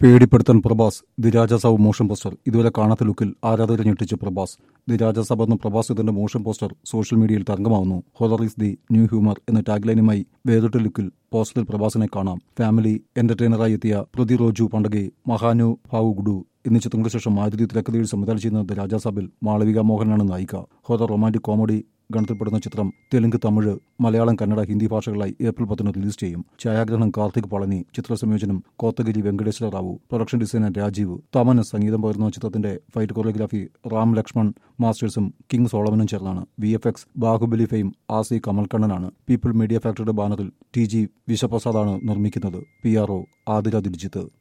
പേടിപ്പെടുത്താൻ പ്രഭാസ് ദിരാജസാവ് motion poster ഇതുവരെ കാണാത്ത ലുക്കിൽ ആരാധകരെ ഞെട്ടിച്ച് പ്രഭാസ് ദിരാജസാബ് എന്ന പ്രഭാസ് ഇതിന്റെ മോഷൻ പോസ്റ്റർ സോഷ്യൽ മീഡിയയിൽ തരംഗമാവുന്നു horror is the new humour എന്ന ടാഗ്ലൈനുമായി വേറിട്ട ലുക്കിൽ പോസ്റ്ററിൽ പ്രഭാസിനെ കാണാം ഫാമിലി എന്റർടൈനറായി എത്തിയ പ്രതി റോജു പണ്ടകെ മഹാനു ഭാവുഗുഡു എന്നീ ചിത്രങ്ങൾക്ക് ശേഷം മാരുതി തിരക്കഥയിൽ സംവിധാനം ചെയ്യുന്ന രാജാസാബിൽ മാളവിക മോഹനാണ് നായിക ഹൊറർ റൊമാന്റിക് കോമഡി ഗണത്തിൽപ്പെടുന്ന ചിത്രം തെലുങ്ക് തമിഴ് മലയാളം കന്നഡ ഹിന്ദി ഭാഷകളായി ഏപ്രിൽ പത്തിന് റിലീസ് ചെയ്യും ഛായാഗ്രഹണം കാർത്തിക് പളനി ചിത്രസംയോജനം കോത്തഗിരി വെങ്കടേശ്വര റാവു പ്രൊഡക്ഷൻ ഡിസൈനർ രാജീവ് തമന് സംഗീതം പകർന്ന ചിത്രത്തിന്റെ ഫൈറ്റ് കൊറിയോഗ്രാഫി റാം ലക്ഷ്മൺ മാസ്റ്റേഴ്സും കിങ് സോളമനും ചേർന്നാണ് V F X Baahubali fame R C കമൽക്കണ്ണനാണ് പീപ്പിൾ മീഡിയ ഫാക്ടറിയുടെ ബാനറിൽ ടി ജി വിശ്വപ്രസാദാണ് നിർമ്മിക്കുന്നത് P R O Athira Diljith